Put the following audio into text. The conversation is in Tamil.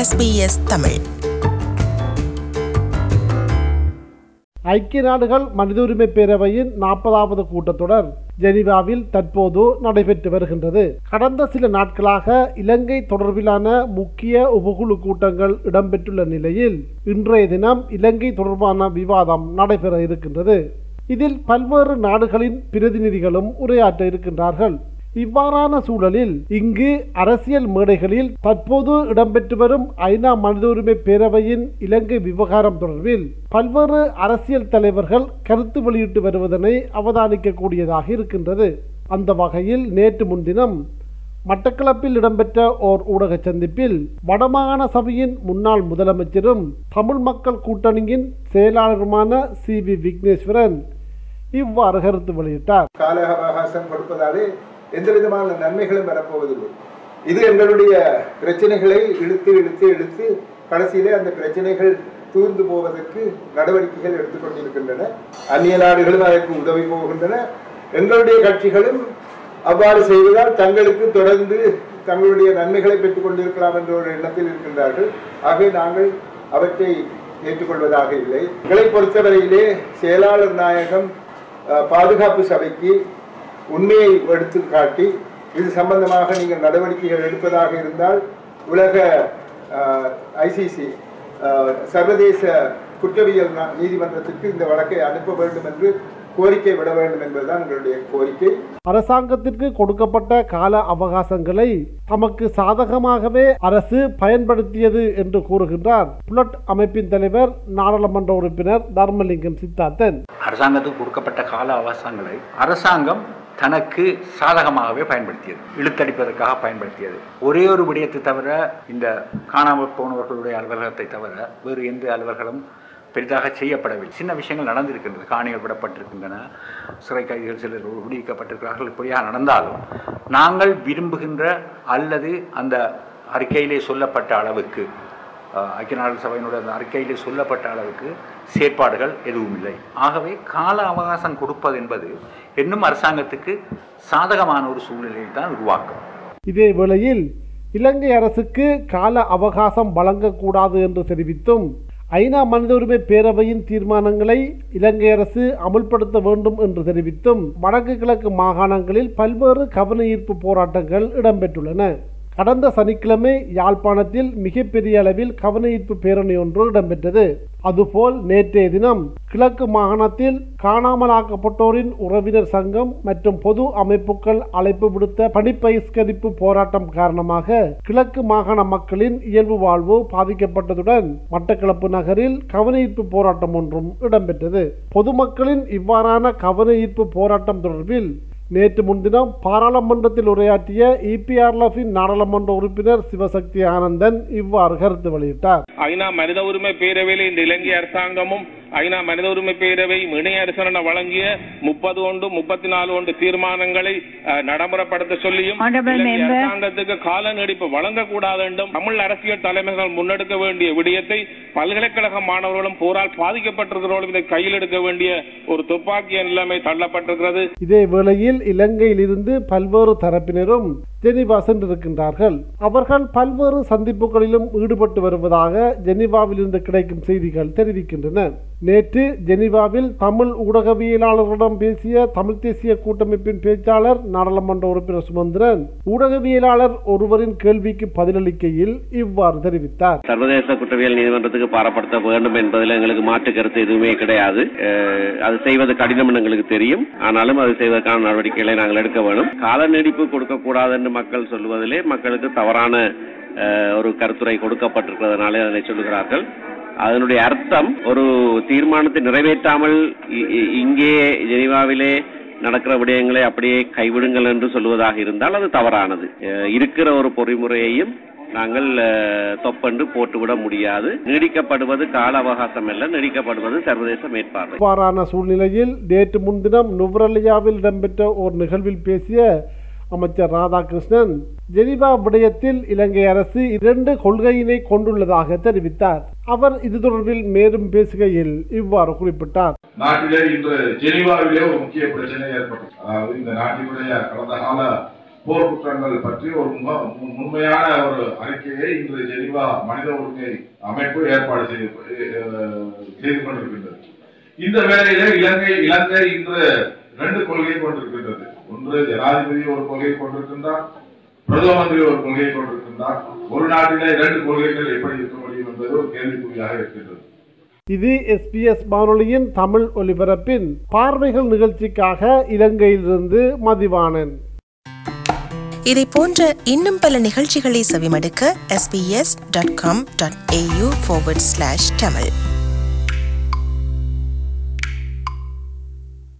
SBS தமிழ் ஐக்கிய நாடுகள் மனித உரிமை பேரவையின் நாற்பதாவது கூட்டத்தொடர் ஜெனீவாவில் தற்போது நடைபெற்று வருகின்றது கடந்த சில நாட்களாக இலங்கை தொடர்பிலான முக்கிய உபகுழு கூட்டங்கள் இடம்பெற்றுள்ள நிலையில் இன்றைய தினம் இலங்கை தொடர்பான விவாதம் நடைபெற இருக்கின்றது இதில் பல்வேறு நாடுகளின் பிரதிநிதிகளும் உரையாற்ற இருக்கின்றார்கள் இவ்வாறான சூழலில் இங்கு அரசியல் மேடைகளில் தற்போது இடம்பெற்று வரும் ஐநா மனித உரிமை பேரவையின் இலங்கை விவகாரம் தொடர்பில் பல்வேறு அரசியல் தலைவர்கள் கருத்து வெளியிட்டு வருவதனை அவதானிக்கக்கூடியதாக இருக்கின்றது அந்த வகையில் நேற்று முன்தினம் மட்டக்களப்பில் இடம்பெற்ற ஓர் ஊடக சந்திப்பில் வடமாகாண சபையின் முன்னாள் முதலமைச்சரும் தமிழ் மக்கள் கூட்டணியின் செயலாளருமான சி வி விக்னேஸ்வரன் இவ்வாறு கருத்து வெளியிட்டார் கால அவகாசம் கொடுப்பதாலே எந்த விதமான நன்மைகளும் வரப்போவதில்லை இது எங்களுடைய பிரச்சனைகளை இழுத்து இழுத்து இழுத்து கடைசியிலே அந்த பிரச்சனைகள் தூர்ந்து போவதற்கு நடவடிக்கைகள் எடுத்துக்கொண்டிருக்கின்றன அந்நிய நாடுகளும் அதற்கு உதவி போகின்றன எங்களுடைய கட்சிகளும் அவ்வாறு செய்வதால் தங்களுக்கு தொடர்ந்து தங்களுடைய நன்மைகளை பெற்றுக் கொண்டிருக்கலாம் என்ற ஒரு எண்ணத்தில் இருக்கின்றார்கள் ஆகவே நாங்கள் அவற்றை ஏற்றுக்கொள்வதாக இல்லை எங்களை பொறுத்தவரையிலே செயலாளர் நாயகம் அஹ், பாதுகாப்பு சபைக்கு உண்மையை எடுத்து காட்டி இது சம்பந்தமாக நீங்கள் நடவடிக்கைகள் எடுப்பதாக இருந்தால் உலக ஐசிசி சர்வதேச குற்றவியல் நா- நீதிமன்றத்திற்கு இந்த வழக்கை அனுப்ப வேண்டும் என்று கோரிக்கை விட வேண்டும் என்பதுதான் எங்களுடைய கோரிக்கை அரசாங்கத்திற்கு கொடுக்கப்பட்ட கால அவகாசங்களை தமக்கு சாதகமாகவே அரசு பயன்படுத்தியது என்று கூறுகின்றார் புலட் அமைப்பின் தலைவர் நாடாளுமன்ற உறுப்பினர் தர்மலிங்கம் சித்தார்த்தன் அரசாங்கத்துக்கு கொடுக்கப்பட்ட கால அவகாசங்களை அரசாங்கம் தனக்கு சாதகமாகவே பயன்படுத்தியது இழுத்தடிப்பதற்காக பயன்படுத்தியது ஒரே ஒரு விடயத்தை தவிர இந்த காணாமல் போனவர்களுடைய அலுவலகத்தை தவிர வேறு எந்த அலுவலர்களும் பெரிதாக செய்யப்படவில்லை சின்ன விஷயங்கள் நடந்திருக்கின்றது காணிகள் விடப்பட்டிருக்கின்றன சிறை கைதிகள் சிலர் விடுவிக்கப்பட்டிருக்கிறார்கள் இப்படியாக நடந்தாலும் நாங்கள் விரும்புகின்ற அல்லது அந்த அறிக்கையிலே சொல்லப்பட்ட அளவுக்கு அஹ், ஐக்கிய நாடுகள் சபையினுடைய அந்த அறிக்கையிலே சொல்லப்பட்ட அளவுக்கு செயற்பாடுகள் எதுவும் இல்லை ஆகவே கால அவகாசம் கொடுப்பது என்பது இன்னும் அரசாங்கத்துக்கு சாதகமான ஒரு சூழ்நிலையை தான் உருவாக்கும் இதே வேளையில் இலங்கை அரசுக்கு கால அவகாசம் வழங்கக்கூடாது என்று தெரிவித்தும் ஐநா மனித உரிமை பேரவையின் தீர்மானங்களை இலங்கை அரசு அமுல்படுத்த வேண்டும் என்று தெரிவித்தும் வடக்கு கிழக்கு மாகாணங்களில் பல்வேறு கவன ஈர்ப்பு போராட்டங்கள் இடம்பெற்றுள்ளன கடந்த சனிக்கிழமை யாழ்ப்பாணத்தில் மிகப்பெரிய அளவில் கவன ஈர்ப்பு பேரணி ஒன்று இடம்பெற்றது அதுபோல் நேற்றைய தினம் கிழக்கு மாகாணத்தில் காணாமலாக்கப்பட்டோரின் உறவினர் சங்கம் மற்றும் பொது அமைப்புகள் அழைப்பு விடுத்த பணிப்பயிஸ்கரிப்பு போராட்டம் காரணமாக கிழக்கு மாகாண மக்களின் இயல்பு வாழ்வு பாதிக்கப்பட்டதுடன் மட்டக்களப்பு நகரில் கவன ஈர்ப்பு போராட்டம் ஒன்றும் இடம்பெற்றது பொதுமக்களின் இவ்வாறான கவன ஈர்ப்பு போராட்டம் தொடர்பில் நேற்று முன்தினம் பாராளுமன்றத்தில் உரையாற்றிய இபிஆர்எஃபின் நாடாளுமன்ற உறுப்பினர் சிவசக்தி ஆனந்தன் இவ்வாறு கருத்து வெளியிட்டார் ஐநா மனித உரிமை பேரவையில் இந்த இலங்கை அரசாங்கமும் ஐநா மனித உரிமை பேரவையும் இணைய அரசன வழங்கிய முப்பது ஒன்று முப்பத்தி நாலு ஒன்று தீர்மானங்களை அஹ், நடைமுறைப்படுத்த சொல்லியும் Honorable இலங்கை member. அரசாங்கத்துக்கு கால நீடிப்பு வழங்கக்கூடாது என்றும் தமிழ் அரசியல் தலைமைகள் முன்னெடுக்க வேண்டிய விடயத்தை பல்கலைக்கழக மாணவர்களும் போரால் பாதிக்கப்பட்டிருக்கிறவர்களும் இதை கையில் எடுக்க வேண்டிய ஒரு துப்பாக்கிய நிலைமை தள்ளப்பட்டிருக்கிறது இதே வேளையில் இலங்கையில் இருந்து பல்வேறு தரப்பினரும் ஜெனீவா சென்றிருக்கின்றார்கள் அவர்கள் பல்வேறு சந்திப்புகளிலும் ஈடுபட்டு வருவதாக ஜெனீவாவில் இருந்து கிடைக்கும் செய்திகள் தெரிவிக்கின்றன நேற்று ஜெனீவாவில் தமிழ் ஊடகவியலாளர்களிடம் பேசிய தமிழ் தேசிய கூட்டமைப்பின் பேச்சாளர் நாடாளுமன்ற உறுப்பினர் சுமந்திரன் ஊடகவியலாளர் ஒருவரின் கேள்விக்கு பதிலளிக்கையில் இவ்வாறு தெரிவித்தார் சர்வதேச குற்றவியல் நீதிமன்றத்துக்கு பாரப்படுத்த வேண்டும் என்பதில் எங்களுக்கு மாற்று கருத்து எதுவுமே கிடையாது அஹ், அது செய்வது கடினம் என்று எங்களுக்கு தெரியும் ஆனாலும் அது செய்வதற்கான நடவடிக்கைகளை நாங்கள் எடுக்க வேண்டும் கால நீடிப்பு கொடுக்கக்கூடாது என்று மக்கள் சொல்லுவதிலே மக்களுக்கு தவறான அஹ், ஒரு கருத்துரை கொடுக்கப்பட்டிருக்கிறதுனாலே அதனை சொல்லுகிறார்கள் அதனுடைய அர்த்தம் ஒரு தீர்மானத்தை நிறைவேற்றாமல் இ- இ- இங்கே ஜெனீவாவிலே நடக்கிற விடயங்களை அப்படியே கைவிடுங்கள் என்று சொல்வதாக இருந்தால் அது தவறானது அஹ், இருக்கிற ஒரு பொறிமுறையையும் நாங்கள் அஹ், தொப்பென்று போட்டுவிட முடியாது நீடிக்கப்படுவது கால அவகாசம் அல்ல நீடிக்கப்படுவது சர்வதேச மேற்பார்வை இவ்வாறான சூழ்நிலையில் நேற்று முன்தினம் நுவரலியாவில் இடம்பெற்ற ஒரு நிகழ்வில் பேசிய அமைச்சர் ராதாகிருஷ்ணன் ஜெனீவா விடயத்தில் இலங்கை அரசு இரண்டு கொள்கையினை கொண்டுள்ளதாக தெரிவித்தார் அவர் இது தொடர்பில் மேலும் பேசுகையில் இவ்வாறு குறிப்பிட்டார் நாட்டிலே இன்று ஜெனீவாவிலே ஒரு முக்கிய பிரச்சனை ஏற்பட்டது அதாவது இந்த நாட்டினுடைய கடந்த கால போர் குற்றங்கள் பற்றி ஒரு முக- மு- உண்மையான ஒரு அறிக்கையை இன்று ஜெனிவா மனித உரிமை அமைப்பு ஏற்பாடு செய்து அஹ், செய்து கொண்டிருக்கின்றது இந்த வேளையிலே இலங்கை இலங்கை இன்று ரெண்டு கொள்கை கொண்டிருக்கின்றது ஒன்று ஜனாதிபதி ஒரு கொள்கை கொண்டிருக்கின்றார் பிரதம மந்திரி ஒரு கொள்கையை கொண்டிருக்கின்றார் ஒரு நாட்டிலே இரண்டு கொள்கைகள் எப்படி இருக்க முடியும் என்பது ஒரு கேள்விக்குறியாக இருக்கின்றது இது எஸ்பிஎஸ் வானொலியின் தமிழ் ஒலிபரப்பின் பார்வைகள் நிகழ்ச்சிக்காக இலங்கையிலிருந்து மதிவாணன் இதை போன்ற இன்னும் பல நிகழ்ச்சிகளை செவிமடுக்க sbs.com.au forward slash tamil